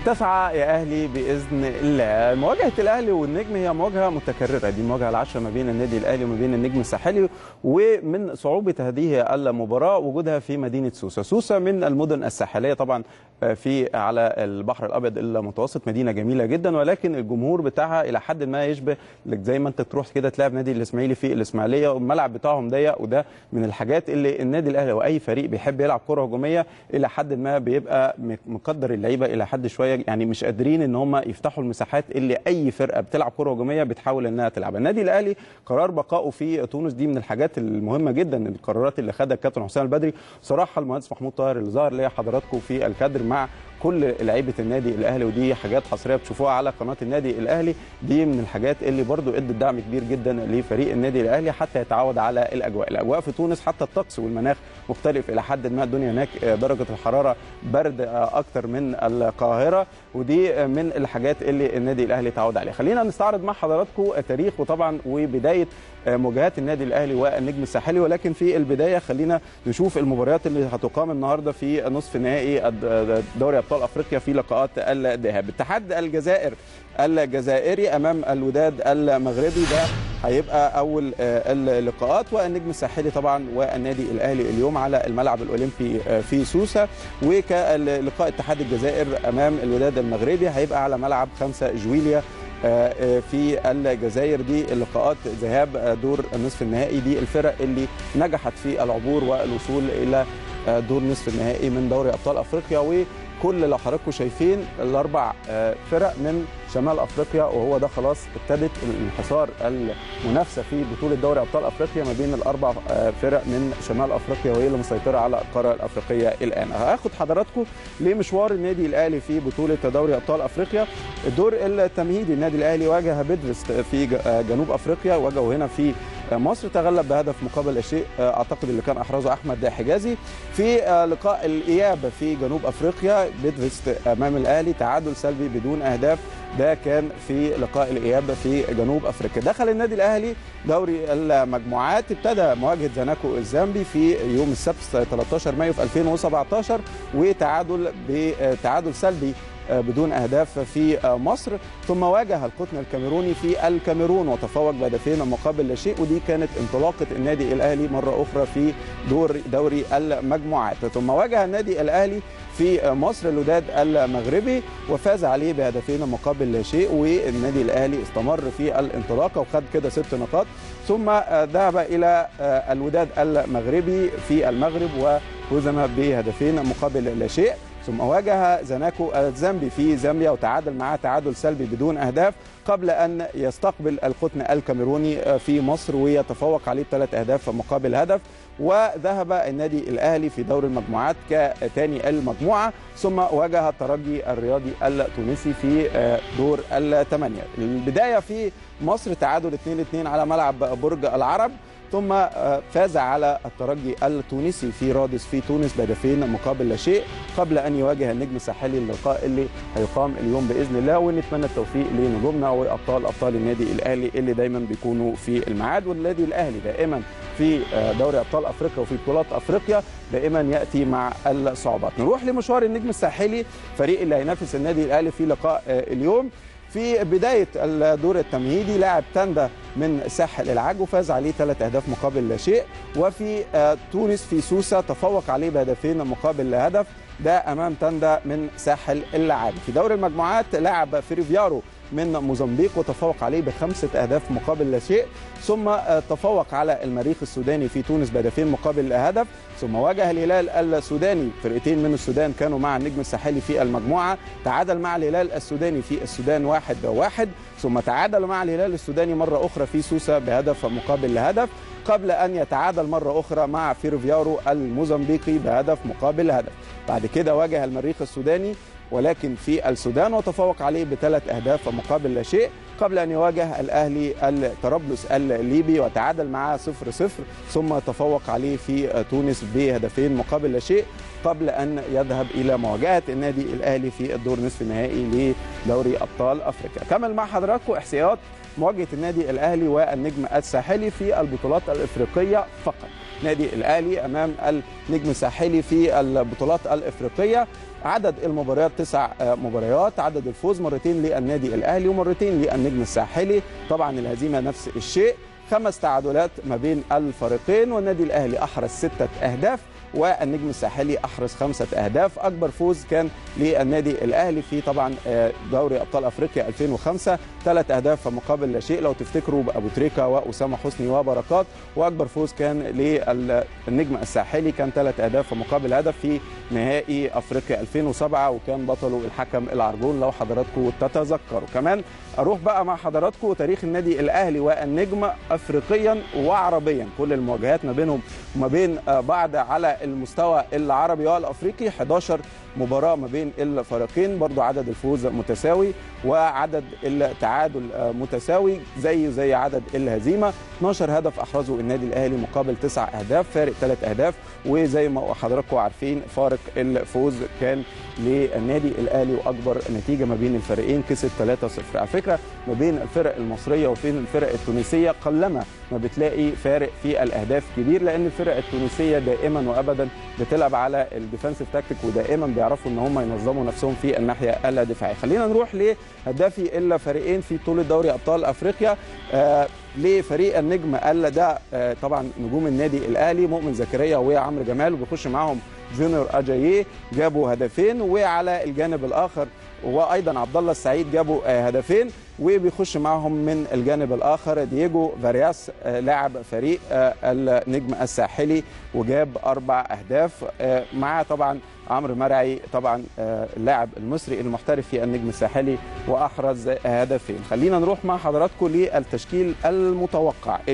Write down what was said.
التاسعة يا أهلي بإذن الله مواجهة الأهلي والنجم هي مواجهة متكررة دي المواجهة العاشرة ما بين النادي الأهلي وما بين النجم الساحلي ومن صعوبة هذه المباراة وجودها في مدينة سوسة سوسة من المدن الساحلية طبعا في على البحر الأبيض المتوسط مدينة جميلة جدا ولكن الجمهور بتاعها إلى حد ما يشبه زي ما أنت تروح كده تلاعب نادي الإسماعيلي في الإسماعيلية والملعب بتاعهم ضيق وده من الحاجات اللي النادي الأهلي أو أي فريق بيحب يلعب كرة هجومية إلى حد ما بيبقى مقدر اللعيبة إلى حد شوية يعني مش قادرين ان هم يفتحوا المساحات اللي اي فرقه بتلعب كره هجوميه بتحاول انها تلعبها النادي الاهلي قرار بقائه في تونس دي من الحاجات المهمه جدا القرارات اللي خدها الكابتن حسام البدري صراحه المهندس محمود طاهر اللي ظهر ليا حضراتكم في الكادر مع كل لعيبه النادي الاهلي ودي حاجات حصريه بتشوفوها على قناه النادي الاهلي دي من الحاجات اللي برضو ادت دعم كبير جدا لفريق النادي الاهلي حتى يتعود على الاجواء الاجواء في تونس حتى الطقس والمناخ مختلف الى حد ما الدنيا هناك درجه الحراره برد اكتر من القاهره ودي من الحاجات اللي النادي الاهلي تعود عليها خلينا نستعرض مع حضراتكم تاريخ وطبعا وبدايه مواجهات النادي الاهلي والنجم الساحلي ولكن في البدايه خلينا نشوف المباريات اللي هتقام النهارده في نصف نهائي دوري ابطال افريقيا في لقاءات الذهاب اتحاد الجزائر الجزائري امام الوداد المغربي ده هيبقى اول اللقاءات والنجم الساحلي طبعا والنادي الاهلي اليوم على الملعب الاولمبي في سوسه وكلقاء اتحاد الجزائر امام الوداد المغربي هيبقى على ملعب 5 جويليا في الجزائر دي اللقاءات ذهاب دور النصف النهائي دي الفرق اللي نجحت في العبور والوصول الى دور نصف النهائي من دوري ابطال افريقيا وكل لو حضراتكم شايفين الاربع فرق من شمال افريقيا وهو ده خلاص ابتدت الانحصار المنافسه في بطوله دوري ابطال افريقيا ما بين الاربع فرق من شمال افريقيا وهي اللي مسيطره على القاره الافريقيه الان هاخد حضراتكم لمشوار النادي الاهلي في بطوله دوري ابطال افريقيا الدور التمهيدي النادي الاهلي واجه بيدرست في جنوب افريقيا واجهه هنا في مصر تغلب بهدف مقابل لا شيء اعتقد اللي كان احرزه احمد حجازي في لقاء الاياب في جنوب افريقيا بيدرست امام الاهلي تعادل سلبي بدون اهداف ده كان في لقاء الاياب في جنوب افريقيا دخل النادي الاهلي دوري المجموعات ابتدى مواجهه زناكو الزامبي في يوم السبت 13 مايو في 2017 وتعادل بتعادل سلبي بدون اهداف في مصر ثم واجه القطن الكاميروني في الكاميرون وتفوق بهدفين مقابل لا شيء ودي كانت انطلاقه النادي الاهلي مره اخرى في دور دوري المجموعات ثم واجه النادي الاهلي في مصر الوداد المغربي وفاز عليه بهدفين مقابل لا شيء والنادي الاهلي استمر في الانطلاقه وخد كده ست نقاط ثم ذهب الى الوداد المغربي في المغرب وهزم بهدفين مقابل لا شيء ثم واجه زناكو الزامبي في زامبيا وتعادل معاه تعادل سلبي بدون اهداف قبل ان يستقبل القطن الكاميروني في مصر ويتفوق عليه بثلاث اهداف مقابل هدف وذهب النادي الاهلي في دور المجموعات كثاني المجموعه ثم واجه الترجي الرياضي التونسي في دور الثمانيه البدايه في مصر تعادل 2-2 على ملعب برج العرب ثم فاز على الترجي التونسي في رادس في تونس بهدفين مقابل لا شيء قبل ان يواجه النجم الساحلي اللقاء اللي هيقام اليوم باذن الله ونتمنى التوفيق لنجومنا وابطال ابطال النادي الاهلي اللي دايما بيكونوا في الميعاد والنادي الاهلي دائما في دوري ابطال افريقيا وفي بطولات افريقيا دائما ياتي مع الصعوبات نروح لمشوار النجم الساحلي فريق اللي هينافس النادي الاهلي في لقاء اليوم في بدايه الدور التمهيدي لاعب تندا من ساحل العاج وفاز عليه ثلاث اهداف مقابل لا شيء وفي تونس في سوسه تفوق عليه بهدفين مقابل لا هدف ده امام تندا من ساحل العاج في دور المجموعات لاعب فريفيارو من موزمبيق وتفوق عليه بخمسة أهداف مقابل لا شيء ثم تفوق على المريخ السوداني في تونس بهدفين مقابل لا هدف ثم واجه الهلال السوداني فرقتين من السودان كانوا مع النجم الساحلي في المجموعة تعادل مع الهلال السوداني في السودان واحد واحد ثم تعادل مع الهلال السوداني مرة أخرى في سوسة بهدف مقابل لهدف قبل أن يتعادل مرة أخرى مع فيرفيارو الموزمبيقي بهدف مقابل هدف بعد كده واجه المريخ السوداني ولكن في السودان وتفوق عليه بثلاث اهداف مقابل لا شيء قبل ان يواجه الاهلي الطرابلس الليبي وتعادل معاه 0 0 ثم تفوق عليه في تونس بهدفين مقابل لا شيء قبل ان يذهب الى مواجهه النادي الاهلي في الدور نصف النهائي لدوري ابطال افريقيا. كمل مع حضراتكم احصائيات مواجهه النادي الاهلي والنجم الساحلي في البطولات الافريقيه فقط. نادي الاهلي امام النجم الساحلي في البطولات الافريقيه عدد المباريات تسع مباريات عدد الفوز مرتين للنادي الاهلي ومرتين للنجم الساحلي طبعا الهزيمه نفس الشيء خمس تعادلات ما بين الفريقين والنادي الاهلي احرز سته اهداف والنجم الساحلي احرز خمسه اهداف اكبر فوز كان للنادي الاهلي في طبعا دوري ابطال افريقيا 2005 ثلاث اهداف مقابل لا شيء لو تفتكروا ابو تريكه واسامه حسني وبركات واكبر فوز كان للنجم الساحلي كان ثلاث اهداف مقابل هدف في نهائي افريقيا 2007 وكان بطله الحكم العرجون لو حضراتكم تتذكروا كمان اروح بقى مع حضراتكم تاريخ النادي الاهلي والنجم افريقيا وعربيا كل المواجهات ما بينهم وما بين بعض على المستوى العربي والافريقي 11 مباراه ما بين الفريقين برضو عدد الفوز متساوي وعدد التعادل متساوي زي زي عدد الهزيمه 12 هدف احرزه النادي الاهلي مقابل 9 اهداف فارق 3 اهداف وزي ما حضراتكم عارفين فارق الفوز كان للنادي الاهلي واكبر نتيجه ما بين الفريقين كسب 3-0 على فكره ما بين الفرق المصريه وبين الفرق التونسيه قلما ما بتلاقي فارق في الاهداف كبير لان الفرق التونسيه دائما وابدا بتلعب على الديفensive تاكتيك ودائما بيعرفوا ان هم ينظموا نفسهم في الناحيه الدفاعيه خلينا نروح لهدافي الفريقين في بطوله دوري ابطال افريقيا آه لفريق النجم قال ده آه طبعا نجوم النادي الاهلي مؤمن زكريا وعمرو جمال وبيخش معاهم جونيور اجاييه جابوا هدفين وعلى الجانب الاخر وايضا عبد الله السعيد جابوا هدفين وبيخش معهم من الجانب الاخر دييجو فارياس لاعب فريق النجم الساحلي وجاب اربع اهداف مع طبعا عمرو مرعي طبعا اللاعب المصري المحترف في النجم الساحلي واحرز هدفين خلينا نروح مع حضراتكم للتشكيل المتوقع